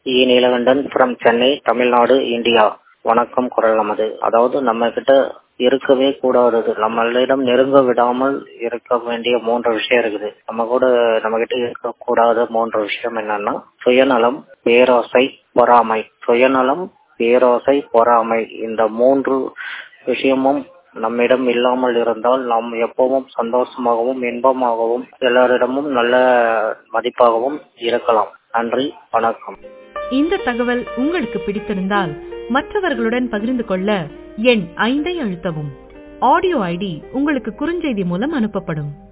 E Neelakandan from Chennai Tamil Nadu India வணக்கம் குரல் நமது அதாவது நம்ம கிட்ட இருக்கவே கூடாதது நம்மளிடம் நெருங்க விடாமல் இருக்க வேண்டிய மூன்று விஷயம் இருக்குது நம்ம கூட நம்ம கிட்ட இருக்கக்கூடாத மூன்று விஷயம் என்னன்னா சுயநலம் பேராசை பொறாமை சுயநலம் பேராசை பொறாமை இந்த மூன்று விஷயமும் நம்மிடம் இல்லாமல் இருந்தால் நாம் எப்பவும் சந்தோஷமாகவும் இன்பமாகவும் எல்லாரிடமும் நல்ல மதிப்பாகவும் இருக்கலாம் நன்றி வணக்கம் இந்த தகவல் உங்களுக்கு பிடித்திருந்தால் மற்றவர்களுடன் பகிர்ந்து கொள்ள எண் ஐந்தை அழுத்தவும் ஆடியோ ஐடி உங்களுக்கு குறுஞ்செய்தி மூலம் அனுப்பப்படும்